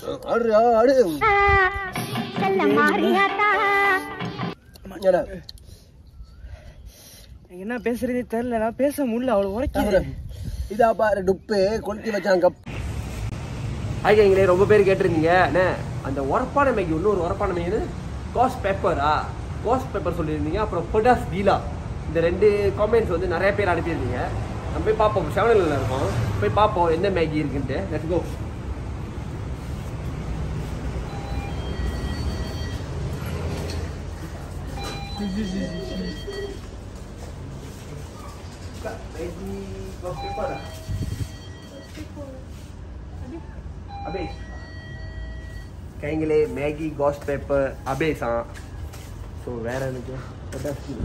ஆடு ஆடு செல்ல மாறியாத்தா ஏடா என்ன பேசுறதே தெரியல நான் பேச முடியல அவ்வளவு உரைக்குது இதா பாரு டுப்பு கொளுத்தி வச்சான் கப் ஆகிங்களே ரொம்ப பேர் கேட்டிருந்தீங்க அண்ணே அந்த உரப்பான மேகி இன்னொரு உரப்பான மேகி கோஸ் பெப்பரா கோஸ் பெப்பர் சொல்லியிருந்தீங்க அப்புறம் பொடாஸ் கீலா இந்த ரெண்டு காமெண்ட்ஸ் வந்து நிறைய பேர் அனுப்பியிருந்தீங்க நம்ம போய் பார்ப்போம் செவனில் இருக்கோம் போய் பார்ப்போம் என்ன மேகி இருக்குன்ட்டு லெட்ஸ் கோ அபே கைங்களே மேகி காஸ் பேப்பர் அபேஸா ஸோ வேற எனக்கு பொட்டாஸ் கீலா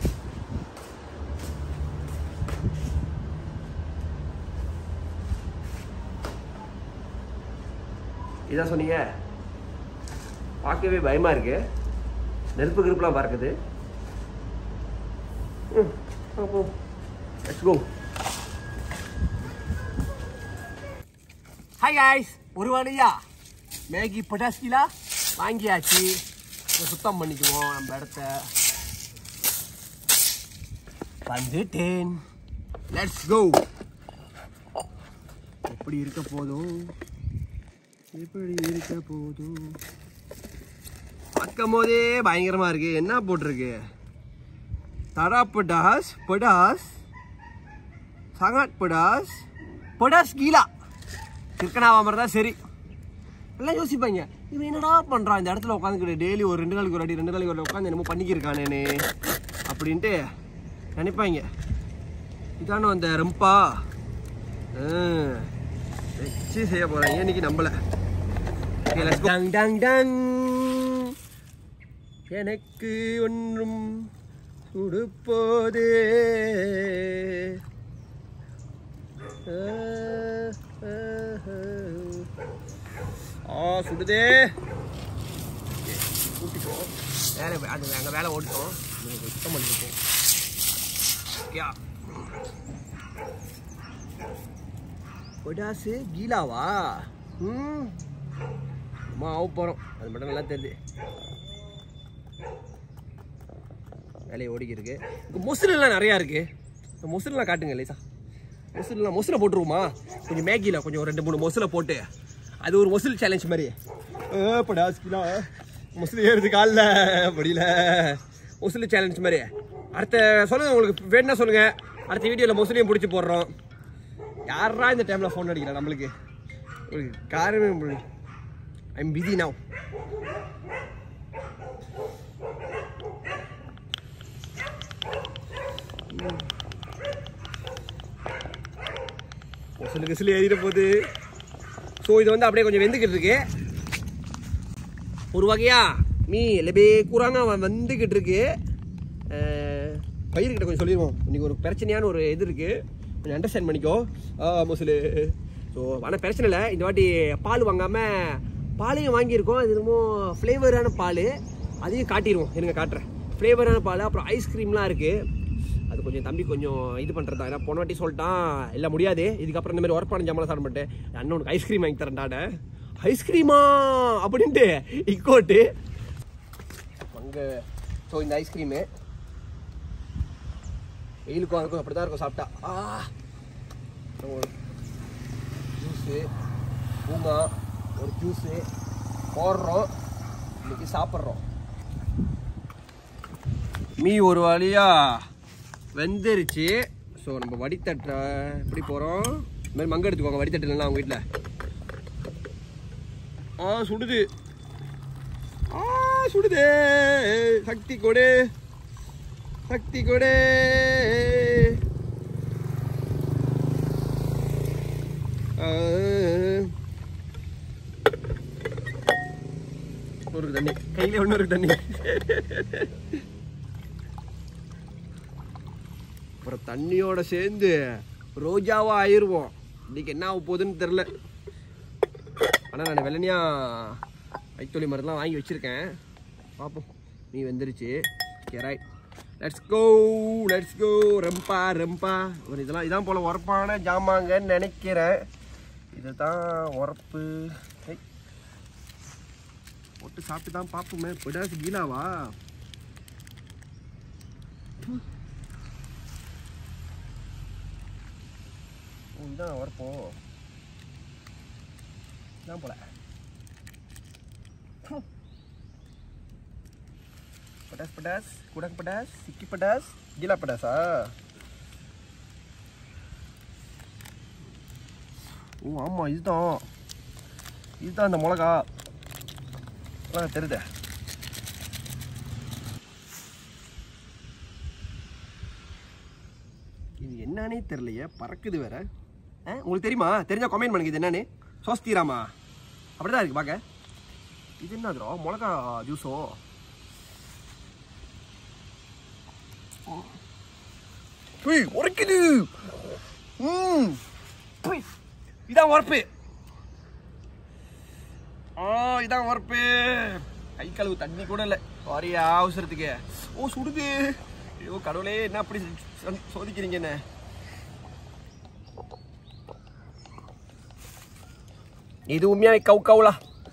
இதான் சொன்னீங்க பார்க்கவே பயமா இருக்கு நெருப்பு கிருப்புலாம் பறக்குது ம் பார்ப்போம் லெட்ஸ் கோ ஹாய் காய்ஸ் ஒரு வழியா மேகி பொட்டாஸ்கிலா வாங்கியாச்சு இதை சுத்தம் பண்ணிக்குவோம் நம்ம இடத்த வந்துட்டேன் லெட்ஸ் கோ எப்படி இருக்க போதும் எப்படி இருக்க போதும் பார்க்கும் போதே பயங்கரமா இருக்கு என்ன போட்டிருக்கு தடா படாஸ் படாஸ் சகாட் படாஸ் படாஸ் கீழா திருக்கணாவா மாதிரி தான் சரி எல்லாம் யோசிப்பாங்க இவன் என்னடா பண்ணுறான் இந்த இடத்துல உட்காந்துக்கிட்டு டெய்லி ஒரு ரெண்டு நாளைக்கு ஒரு அடி ரெண்டு நாளைக்கு ஒரு வாட்டி உட்காந்து என்னமோ பண்ணிக்கிருக்கானேனே அப்படின்ட்டு நினைப்பாங்க இதானோ அந்த ரம்பா ஆ, வச்சு செய்ய போகிறாங்க இன்னைக்கு நம்பல Okay, let's go. டங் டங் டங் எனக்கு ஒன்றும் உடுப்போதே ஆ சுடுதே ஊட்டிட்டோம் வேலை அது அங்கே வேலை ஓடிட்டோம் இது சுத்தம் பண்ணிட்டோம் யா பொடாசு கீலாவா ம் அம்மா ஆக போகிறோம் அது மட்டும் நல்லா தெரியுது வேலையை ஓடிக்கிருக்கு இங்கே மொசரெல்லாம் நிறையா இருக்கு இந்த மொசரெல்லாம் காட்டுங்க லேசா மொசரெல்லாம் மொசரை போட்டுருவோமா கொஞ்சம் மேகியில் கொஞ்சம் ஒரு ரெண்டு மூணு மொசரை போட்டு அது ஒரு மொசல் சேலஞ்ச் மாதிரி ஏ படாஸ்கிலா மொசல் ஏறுது காலில் முடியல மொசல் சேலஞ்ச் மாதிரி அடுத்த சொல்லுங்க உங்களுக்கு வேணும்னா சொல்லுங்க அடுத்த வீடியோவில் மொசலையும் பிடிச்சி போடுறோம் யாரா இந்த டைமில் ஃபோன் அடிக்கிறா நம்மளுக்கு ஒரு காரணமே ஐம் பிஸி now மொசலு கிசலு ஏறிட போகுது ஸோ இது வந்து அப்படியே கொஞ்சம் வெந்துக்கிட்டு இருக்கு ஒரு வகையா மீ லெபே கூறாங்க அவன் வந்துக்கிட்டு இருக்கு அஹ், பயிர்கிட்ட கொஞ்சம் சொல்லிடுவோம் இன்னைக்கு ஒரு பிரச்சனையான ஒரு இது இருக்கு கொஞ்சம் அண்டர்ஸ்டாண்ட் பண்ணிக்கோ ஆ மொசலு ஸோ ஆனால் பிரச்சனை இல்லை இந்த வாட்டி பால் வாங்காமல் பாலையும் வாங்கியிருக்கோம் இது என்னமோ ஃப்ளேவரான பால் அதையும் காட்டிடுவோம் இருங்க காட்டுறேன் ஃப்ளேவரான பால் அப்புறம் ஐஸ்கிரீம்லாம் இருக்குது அது கொஞ்சம் தம்பி கொஞ்சம் இது பண்ணுறதா ஏன்னா போன வாட்டி சொல்லிட்டான் இல்லை முடியாது இதுக்கப்புறம் இந்த மாதிரி ஒர்க் பண்ண ஜாமான் சாப்பிட மாட்டேன் அண்ணன் உனக்கு ஐஸ்கிரீம் வாங்கி தரேன்டாட ஐஸ்கிரீமா அப்படின்ட்டு இக்கோட்டு அங்கே ஸோ இந்த ஐஸ்கிரீமு வெயிலுக்கும் அதுக்கும் அப்படி தான் இருக்கும் சாப்பிட்டா ஆ ஒரு ஜூஸு பூமா ஒரு ஜூஸு போடுறோம் இன்னைக்கு சாப்பிட்றோம் மீ ஒரு வழியா வெந்துருச்சு ஸோ நம்ம வடித்தட்ட எப்படி போகிறோம் இந்த மாதிரி மங்க எடுத்துக்கோங்க வடித்தட்டு இல்லைன்னா அவங்க வீட்டில் ஆ சுடுது ஆ சுடுதே சக்தி கொடு சக்தி கொடு ஆ. ஒரு தண்ணி கையில ஒன்று இருக்கு தண்ணி அப்புறம் தண்ணியோட சேர்ந்து ரோஜாவா ஆயிருவோம் இன்னைக்கு என்ன ஆக போகுதுன்னு தெரில ஆனால் நான் வெள்ளனியா வைத்தொலி மருந்துலாம் வாங்கி வச்சுருக்கேன் பார்ப்போம் நீ வந்துருச்சு right let's go let's go ரெம்பா ரெம்பா ஒரு இதெல்லாம் இதான் போல் உரப்பான ஜாமாங்கன்னு நினைக்கிறேன் இதுதான் உரப்பு ஐ, போட்டு சாப்பிட்டு தான் பார்ப்போமே பிடாஸ் கீழாவா இதான் வரப்போம் இதான் போல படாஸ் படாஸ் குடங் படாஸ் சிக்கி படாஸ் கீழா படாஸா ஓ ஆமாம் இதுதான் இதுதான் அந்த மிளகா ஆ தெரியுதே இது என்னன்னே தெரியலையே பறக்குது வேற ஆ உங்களுக்கு தெரியுமா தெரிஞ்சா கமெண்ட் பண்ணுங்க இது என்னன்னு சோஸ்தீராமா அப்படிதான் இருக்கு பார்க்க இது என்னதுரோ மிளகா ஜூஸோ உய் உரைக்குது ம் உய், இதான் உரப்பு ஆ இதான் உரப்பு கை கழுவு தண்ணி கூட இல்லை வாரியா அவசரத்துக்கு ஓ சுடுது ஐயோ கடவுளே என்ன அப்படி சோ- சோதிக்கிறீங்க என்ன இது உண்மையா கவு கவுலா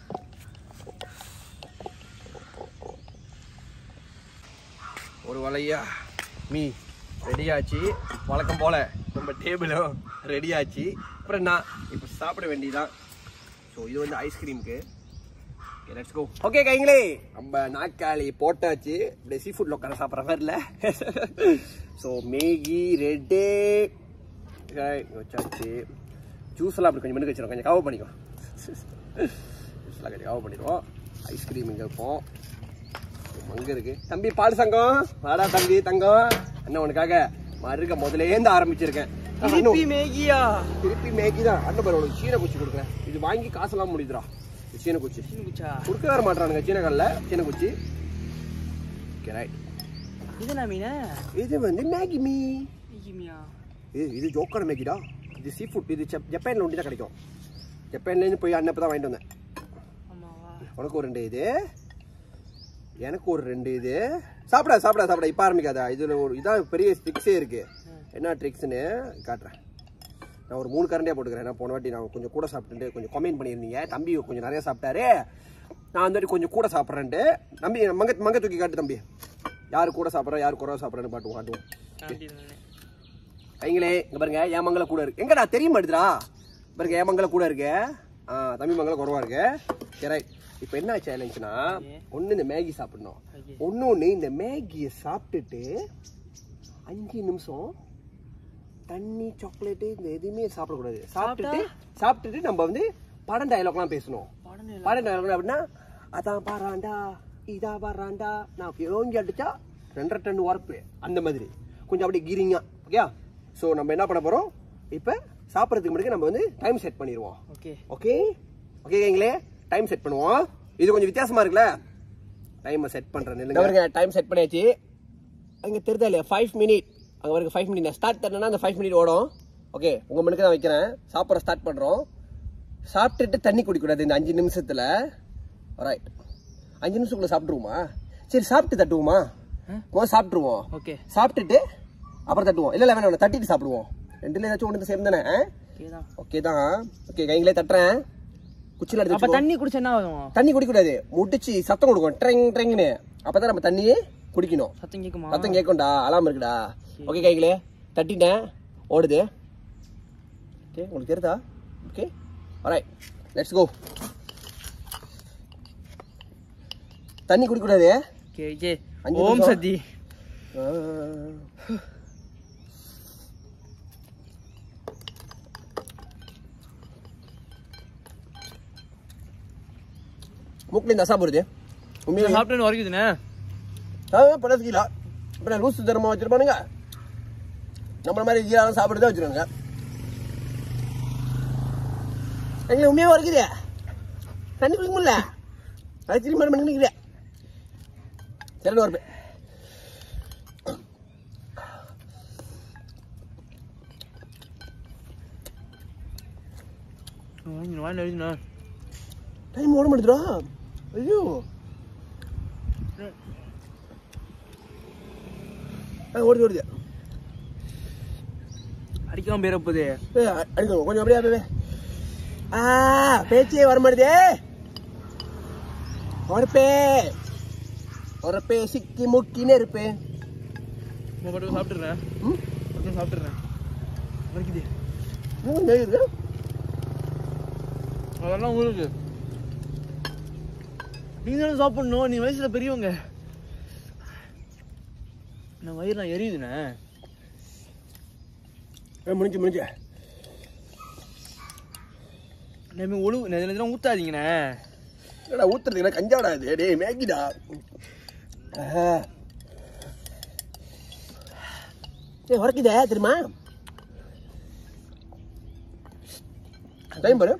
ஒரு வலையா மீ ரெடியாச்சு வழக்கம் போல நம்ம டேபிளும் ரெடியாச்சு அப்புறம் நான் இப்போ சாப்பிட வேண்டியதான் ஸோ இது வந்து ஐஸ்கிரீமுக்கு லெட்ஸ் கோ ஓகே கைங்களே நம்ம நாக்காளி போட்டாச்சு இப்படி சீ ஃபுட் உட்கார சாப்பிட்ற மாதிரி இல்லை ஸோ மேகி ரெட்டு வச்சாச்சு ஜூஸ் எல்லாம் அப்படி கொஞ்சம் மணிக்கு வச்சிடும் கொஞ்சம் கவர் பண்ணிக்கோ ஜூஸ்லாம் கொஞ்சம் கவர் பண்ணிடுவோம் ஐஸ்கிரீம் இங்கே இருப்போம் அங்க இருக்கு தம்பி பால் சங்கம் வாடா தம்பி தங்கம் அண்ணன் உனக்காக மறுக்க முதலேந்து ஆரம்பிச்சிருக்கேன் திருப்பி மேகியா திருப்பி மேகி தான் அண்ணன் பாரு உனக்கு சீன குச்சி கொடுக்குறேன் இது வாங்கி காசெல்லாம் முடியுதுடா இது சீன குச்சி குச்சா கொடுக்க வர மாட்டானுங்க சீன கல்ல சீன குச்சி ஓகே ரைட் இது என்ன மீன இது வந்து மேகி மீ மேகிமியா இது இது ஜோக்கர் மேகிடா இது சீ ஃபுட் இது ஜப்- ஜப்பான்ல ஒண்டி தான் கிடைக்கும் ஜப்பான்லேருந்து போய் அண்ணப்ப தான் வாங்கிட்டு வந்தேன் ஆமாவா உனக்கு ஒரு ரெண்டு இது எனக்கு ஒரு ரெண்டு இது சாப்பிட சாப்பிட சாப்பிட இப்போ ஆரம்பிக்காதா இதில் ஒரு இதான் பெரிய ட்ரிக்ஸே இருக்கு என்ன ட்ரிக்ஸ்னு காட்டுறேன் நான் ஒரு மூணு கரண்டியாக போட்டுக்கிறேன் நான் போன வாட்டி நான் கொஞ்சம் கூட சாப்பிட்டுட்டு கொஞ்சம் கமெண்ட் பண்ணியிருந்தீங்க தம்பி கொஞ்சம் நிறைய சாப்பிட்டாரு நான் அந்த வாட்டி கொஞ்சம் கூட சாப்பிட்றேன்ட்டு தம்பி மங்க மங்க தூக்கி காட்டு தம்பி யார் கூட சாப்பிட்றா யார் குறைவா சாப்பிட்றேன்னு பாட்டுவோம் காட்டுவோம் ஐங்களே இங்க பாருங்க என் மங்கள கூட இருக்கு எங்கடா தெரிய மாட்டுதுடா பாருங்க என் மங்கள கூட இருக்கு ஆ தம்பி மங்கள குறவா இருக்கு சரி இப்போ என்ன சேலஞ்சுனா ஒண்ணு இந்த மேகி சாப்பிடணும் ஒன்னொன்னு இந்த மேகியை சாப்பிட்டுட்டு அஞ்சு நிமிஷம் தண்ணி சாக்லேட்டு இந்த எதுவுமே சாப்பிடக்கூடாது சாப்பிட்டுட்டு சாப்பிட்டுட்டு நம்ம வந்து படம் டயலாக்லாம் பேசணும் படம் டயலாக் அப்படின்னா அதான் பாராண்டா இதா பாராண்டா நான் ஓங்கி அடிச்சா ரெண்டரை டன் உரப்பு அந்த மாதிரி கொஞ்சம் அப்படியே கிரிங்கா ஓகே ஸோ நம்ம என்ன பண்ண போறோம் இப்போ சாப்பிட்றதுக்கு முன்னாடி நம்ம வந்து டைம் செட் பண்ணிடுவோம் ஓகே ஓகே ஓகேங்களே டைம் செட் பண்ணுவோம் இது கொஞ்சம் வித்தியாசமா இருக்குல்ல டைமை செட் பண்றேன் நில்லுங்க டைம் செட் பண்ணியாச்சு அங்க தெரியுதா இல்லையா ஃபைவ் மினிட் அங்க வரைக்கும் ஃபைவ் மினிட் ஸ்டார்ட் பண்ணனா அந்த ஃபைவ் மினிட் ஓடும் ஓகே உங்க மணிக்கு தான் வைக்கிறேன் சாப்பிட்ற ஸ்டார்ட் பண்றோம் சாப்பிட்டுட்டு தண்ணி குடிக்கக்கூடாது இந்த அஞ்சு நிமிஷத்துல ரைட் அஞ்சு நிமிஷத்துக்குள்ள சாப்பிட்டுருவோமா சரி சாப்பிட்டு தட்டுவோமா முதல்ல சாப்பிட்டுருவோம் ஓகே சாப்பிட்டுட்டு அப்புறம் தட்டுவோம் இல்ல இல்ல வேணாம் வேணாம், தட்டிட்டு சாப்பிடுவோம் ரெண்டுல ஏதாச்சும் ஒன்று சேர்ந்து தானே ஓகேதான் ஓகே தான் ஓகே கைங்களே தட்டுறேன் குச்சியில் எடுத்து அப்ப வச்சுக்கோ. தண்ணி குடிச்சா என்ன ஆகும் தண்ணி குடிக்கூடாது முடிச்சு சத்தம் கொடுக்கும் ட்ரெங் ட்ரெங்னு அப்பதான் நம்ம தண்ணியே குடிக்கணும் சத்தம் கேக்குமா சத்தம் கேட்கும்டா அலாம் இருக்குடா ஓகே கைகளே தட்டிட்டேன் ஓடுது ஓகே உங்களுக்கு தெரியுதா ஓகே alright லெட்ஸ் கோ தண்ணி குடிக்கூடாது ஓகே ஓகே அஞ்சு ஓம் நிமிஷம். சத்தி மூக்கில் இந்த அசா போடுது உண்மையிலே சாப்பிட்டு வரைக்குதுண்ணே படத்துக்கீழா இப்போ நான் லூசு தரமா வச்சிருப்பானுங்க நம்மள மாதிரி ஈராலாம் சாப்பிட்டு தான் வச்சிருக்காங்க எங்களுக்கு உண்மையாக வரைக்குது தண்ணி குடிக்க முடியல அது திரும்பி மணி பண்ணிக்கிறேன் சரி ஒரு வாயில் எழுதுண்ணா டைம் ஓட மாட்டேதுடா ஐயோ ஆ, ஓடுது ஓடுது அடிக்காம பேரப்போது ஏய், அ- அடிக்கணும் கொஞ்சம் அப்படியே அப்படியே ஆ பேச்சே வர மாட்டேதே உரப்பே உரப்பே சிக்கி முக்கின்னு இருப்பேன் உங்க மட்டும் சாப்பிட்டுறேன் ம் மட்டும் சாப்பிட்டுறேன் வலிக்குது இன்னும் நெய் இருக்கு அதெல்லாம் உங்களுக்கு நீங்க தானே சாப்பிடணும் நீ வயசுல பெரியவங்க நான் வயிறு நான் எரியுதுண்ணே ஏ, முடிஞ்சு முடிஞ்சு நம்ம ஒழு இதெல்லாம் ஊத்தாதீங்கண்ணே என்னடா ஊத்துறதுக்கு கஞ்சாடா இது டேய் மேகிடா ஆஹா. ஏய் உரைக்குதே தெரியுமா டைம் பாரு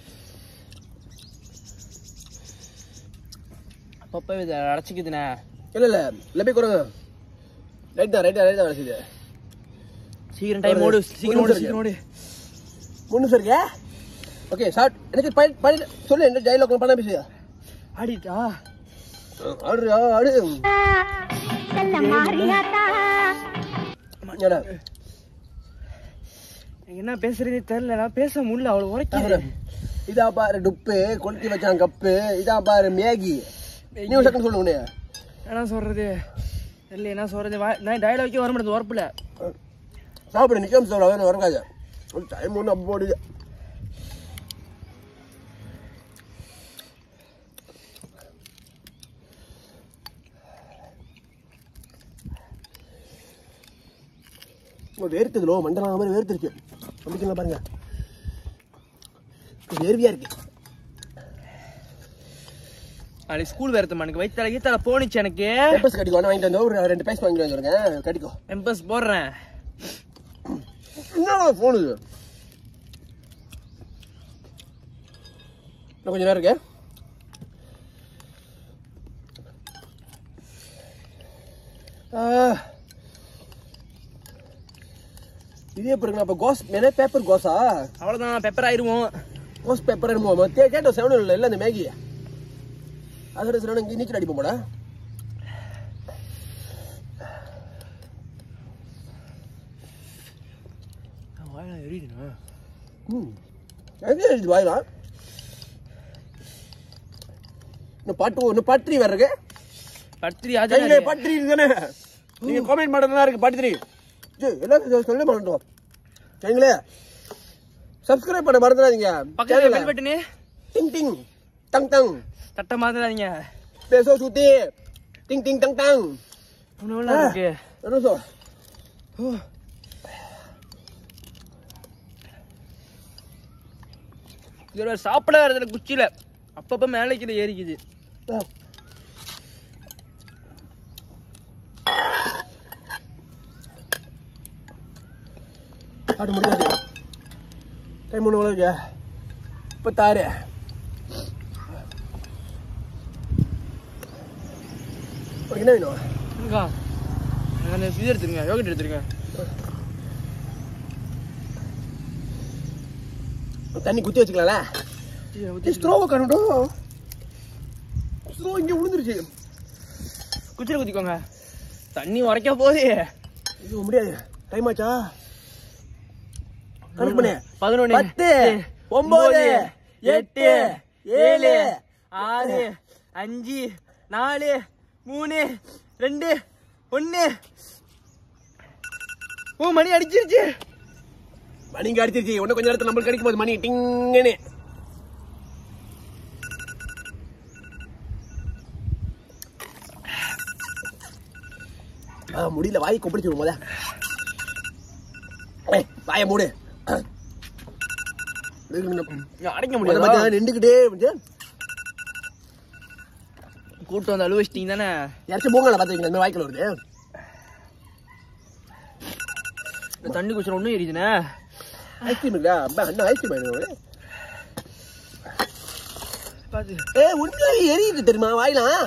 அப்பப்போ இதை அடைச்சிக்குதுண்ணே இல்ல இல்ல இல்லை போய் கொடுங்க ரைட் தான் ரைட் தான் ரைட் தான் வரைக்குது சீக்கிரம் டைம் ஓடு சீக்கிரம் ஓடு சீக்கிரம் ஓடு மூணு நிமிஷம் இருக்கே ஓகே ஷார்ட் எனக்கு பை பை சொல்லு என்ன டைலாக் பண்ண பேசுயா ஆடிட்டா ஆடு ஆடு செல்ல மாறியாத்தா ஏடா என்ன பேசுறதே தெரியல நான் பேச முடியல அவ்வளவு உரைக்குது இதா பாரு டுப்பு கொளுத்தி வச்சான் கப்பு இதா பாரு மேகி நீ ஒரு செகண்ட் சொல்லு உன்னைய என்ன சொல்றது தெரியல என்ன சொல்றது வா- நான் டயலாக்கே வர மாட்டேது உரப்புல சாப்பிடு நிச்சயம் சொல்ல வேணும் வரங்காது டைம் ஒன்று அப்போ போடுது வேர்த்துதுலோ மண்டலம் மாதிரி வேர்த்துருச்சு அப்படிங்களா பாருங்க வேர்வியா இருக்கு நாளைக்கு ஸ்கூல் வேறத்தம்மா எனக்கு வயிற்றால கீத்தால போனிச்சு எனக்கு பெப்பர்ஸ் கடிக்கும் வேணா வாங்கிட்டு வந்து ஒரு ரெண்டு பேஸ் வாங்கிட்டு வந்துருங்க கடிக்கும் எம்பஸ் போடுறேன் என்ன ஃபோனு இது இன்னும் கொஞ்ச நேரம் இருக்கு ஆ. இது எப்படி இருக்கு அப்போ கோஸ் என்ன பேப்பர் கோஸா அவ்வளவுதான் பெப்பர் ஆயிருவோம் கோஸ் பேப்பர் என்னமோ தே கேட்டோம் செவன் இல்லை இல்லை அந்த மேகி அதோட செவன் இங்கே நீச்சல் அடிப்போம் போட வாயில எரியுதுண்ணா ம் எங்கே இது வாயிலாம் இன்னும் பாட்டு இன்னும் பட்ரி வேற இருக்கு பத்திரி கையிலே அது பட்ரி தானே நீங்க கமெண்ட் பண்ணுறதா இருக்கு பட்ரி எல்லாம் சொல்ல மாட்டோம் சரிங்களே சப்ஸ்கிரைப் பண்ண மறந்துடாதீங்க பக்கத்துல பெல் பட்டனு டிங் டிங் டங் டங் தட்ட மாதிரிங்க பேசோ சுத்தி டிங் டிங் டங் டங் ஒண்ணு இருக்கு என்ன சொல் இதுல சாப்பிட வரதுல குச்சியில அப்பப்ப மேலே கீழே ஏறிக்குது ஆட்டு முடியாது டைம் ஒன்று உலக முப்பத்தாறு உனக்கு என்ன வேணும் இருக்கா எனக்கு அந்த இது எடுத்துருங்க யோகட் எடுத்துருங்க தண்ணி குத்தி வச்சுக்கலாம்ல ஸ்ட்ரோவை காணட்டும் ஸ்ட்ரோ இங்கே விழுந்துருச்சு குச்சியில குத்திக்கோங்க தண்ணி உரைக்க போகுது இது முடியாது டைம் ஆச்சா கணக்கு பண்ணு பதினொன்னு பத்து, ஒன்பது, எட்டு, ஏழு, ஆறு அஞ்சு நாலு மூணு ரெண்டு ஒண்ணு ஓ மணி அடிச்சிருச்சு மணிங்க அடிச்சிருச்சு இன்னும் கொஞ்ச நேரத்தில் நம்மளுக்கு கிடைக்கும் போது மணி டிங்குன்னு ஆ முடியல வாய் கொப்பளிச்சு போதா ஏய் வாயை மூடு அடைக்க முத முடியாது மச்சான் நின்றுக்கிட்டே இருந்துச்சு. கூட்டம் வந்து அழுவச்சிட்டீங்க தானே யாராச்சும் போங்கல பார்த்துக்கிங்க இந்த மாதிரி வாய்க்கில் வருது இந்த தண்ணி குச்சில ஒன்றும் எரியுதுண்ணே ஐஸ்கிரீம் இல்லையா அப்பா அண்ணா ஐஸ்கிரீம் வேணும் பாத்து ஏ உண்மையாவே எரியுது தெரியுமா வாயிலாம்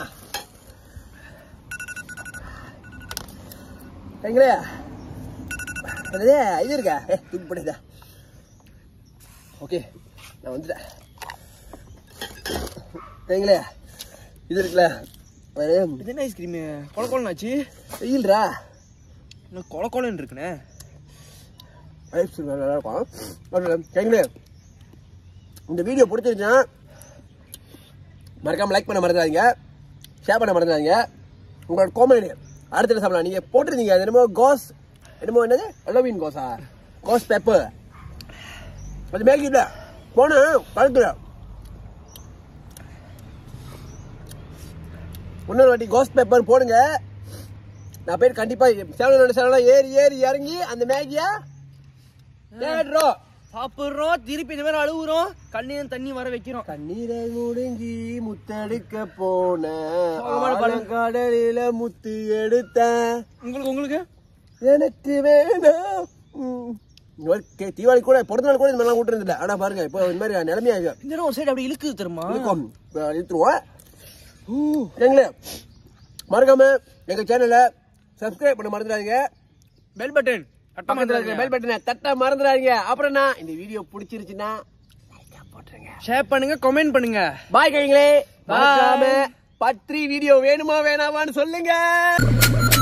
எங்களே அதே இது இருக்கா ஏ தூக்கி போடுதா ஓகே நான் வந்துட்டேன் எங்களே இது இருக்குல்ல வேறு இது என்ன ஐஸ்கிரீமு கொல கொலனாச்சு வெயில்ரா இன்னும் கொல கொலன்னு இருக்குண்ணே ஐஸ்கிரீம் நல்லா இருக்கும் எங்களே இந்த வீடியோ பிடிச்சிருந்துச்சுன்னா மறக்காம லைக் பண்ண மறந்துடாதீங்க ஷேர் பண்ண மறந்துடாதீங்க உங்களோட காமெடி அடுத்த என்ன சாப்பிடலாம் நீங்க போட்டிருந்தீங்க அது என்னமோ கோஸ் என்னமோ என்னது அலோவின் கோஸா கோஸ் பெப்பர் அது மேகி இல்ல போன பழத்துல இன்னொரு வாட்டி கோஸ் பெப்பர் போடுங்க நான் பேர் கண்டிப்பா சேனலோட சேனலாம் ஏறி ஏறி இறங்கி அந்த மேகியா தேடுறோம் சாப்பிடுறோம் திருப்பி இந்த மாதிரி அழுகுறோம் கண்ணையும் தண்ணி வர வைக்கிறோம் கண்ணீரை முடுங்கி முத்தெடுக்க போன சோகமான பாடல். கடலில முத்து எடுத்த உங்களுக்கு உங்களுக்கு எனக்கு வேணாம் ம். இந்த மாதிரி தீ- தீபாவளி கூட பிறந்த நாள் கூட இந்த மாதிரிலாம் கூட்டு ஆனா பாருங்க இப்போ இந்த மாதிரி நிலைமையாக இந்த இடம் ஒரு சைடு அப்படி இழுக்குது தெரியுமா இருக்கும் இப்போ இழுத்துருவோம் சரிங்களே மறக்காம எங்க சேனலை சப்ஸ்கிரைப் பண்ண மறந்துடாதீங்க பெல் பட்டன் பக்கத்துல இருக்க பெல் பட்டனை தட்ட மறந்துடாதீங்க அப்புறம் நான் இந்த வீடியோ பிடிச்சிருச்சுன்னா like ஆ போட்டுருங்க ஷேர் பண்ணுங்க கமெண்ட் பண்ணுங்க பாய் கழிங்களே Bye. பத்ரி வீடியோ வேணுமா வேணாமான்னு சொல்லுங்க